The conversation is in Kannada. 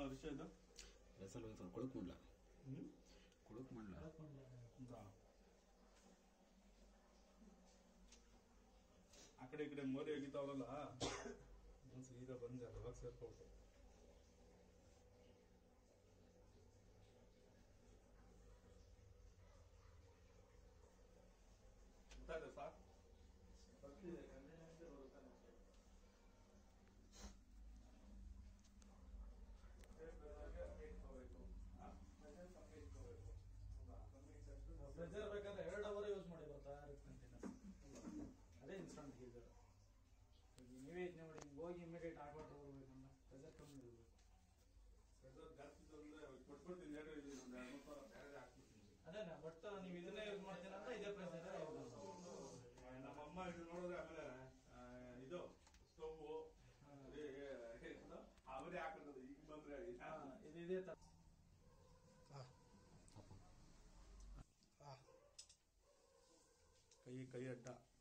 ವಿಷಯ ಇದು ವೆಸಲ್ ವೇಫರ್ ಕೊಳಕ್ ಮಾಡ್ಲ ಹ್ಮ್ ಕೊಳಕ್ ಮಾಡ್ಲ ಹೌದಾ? ಆ ಕಡೆ ಈ ಕಡೆ ಮೋರಿ ಅಗಿತಾವ್ರಲ್ಲ ಒಂದ್ ಸೀದಾ ಬಂದೆ ಅದ್ರೊಳಗೆ ಸೇರ್ಕೊಳ್ತು ಗೊತ್ತಾಯ್ತಾ ಸಾಕ್ ಪ್ರೆಷರ್ ಬೇಕಾದ್ರೆ ಎರಡು ಅವರ್ ಯೂಸ್ ಮಾಡಿ ಬರ್ತಾ ಕಂಟಿನ್ಯೂಸ್ ಅದೇ ಇನ್ಸ್ಟಂಟ್ ಗೀಸರ್ ನೀವೇ ಯೋಚನೆ ಮಾಡಿ ಹಿಂಗ್ ಹೋಗಿ ಇಮಿಡಿಯೇಟ್ ಆಡ್ವಾಟ್ ಹೋಗ್ಬೇಕಂದ್ರೆ ಪ್ರೆಷರ್ ಕಮ್ಮಿ ಇರಬೇಕು ಪ್ರೆಷರ್ ಜಾಸ್ತಿ ತಂದ್ರೆ ಕೊಟ್ಬಿಡ್ತೀನಿ ಹೇಳಿ ಒಂದು ಎರಡು ಮೂರು ಸಾವಿರ ಬೇರೆ ಹಾಕ್ಬಿಡ್ತೀನಿ ಅದೇನಾ ಬಟ್ ನೀವು ಇದನ್ನೇ ಯೂಸ್ ಮಾಡ್ತೀರಾ ಅಂತ ಇದೇ ಪ್ರೆಷರ್ ನಮ್ಮಮ್ಮ ಇದು ನೋಡಿದ್ರೆ ಆಮೇಲೆ ಆ, ಇದು ಸ್ಟವ್ ಅವರೇ ಹಾಕಿರೋದು ಈಗ ಬಂದ್ರೆ ಇದು ಇದೇ ತರ ಕೈ ಕೈ ಅಡ್ಡ